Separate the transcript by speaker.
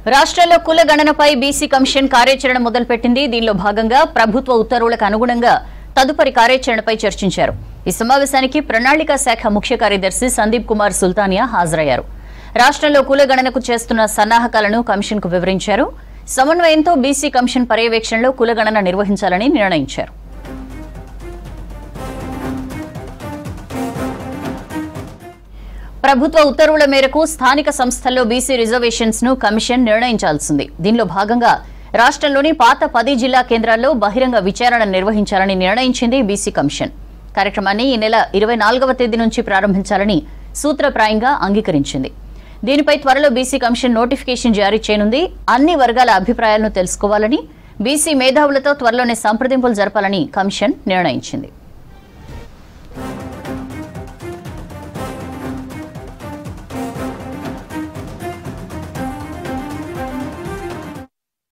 Speaker 1: రాష్ట్రంలో కుల గణనపై BC commission కార్యాచరణ మొదలుపెట్టింది దీనిలో భాగంగా ప్రభుత్వ ఉత్తర్వులకు అనుగుణంగా తదుపరి కార్యాచరణపై చర్చించారు ఈ సమావేశానికి ప్రణాళిక శాఖ ముఖ్య కార్యదర్శి సందీప్ కుమార్ సుల్తానియా హాజరయ్యారు రాష్ట్రంలో కుల గణనకు చేస్తున్న సన్నాహకాలను కమిషన్ కు వివరించారు సమన్వయంతో బీసీ కమిషన్ పర్యవేక్షణలో కుల గణన నిర్వహించాలని నిర్ణయించారు ప్రభుత్వ ఉత్తర్వుల మేరకు స్థానిక సంస్థల్లో బీసీ రిజర్వేషన్స్ ను కమిషన్ నిర్ణయించాల్సింది దీనిలో భాగంగా రాష్ట్రంలోని పాత పది జిల్లా కేంద్రాల్లో బహిరంగ విచారణ నిర్వహించాలని నిర్ణయించింది బీసీ కమిషన్ కార్యక్రమాన్ని ఈ నెల ఇరవై నాలుగవ తేదీ నుంచి ప్రారంభించాలని సూత్రప్రాయంగా అంగీకరించింది దీనిపై త్వరలో బీసీ కమిషన్ నోటిఫికేషన్ జారీ చేయనుంది అన్ని వర్గాల అభిప్రాయాలను తెలుసుకోవాలని బీసీ మేధావులతో త్వరలోనే సంప్రదింపులు జరపాలని కమిషన్ నిర్ణయించింది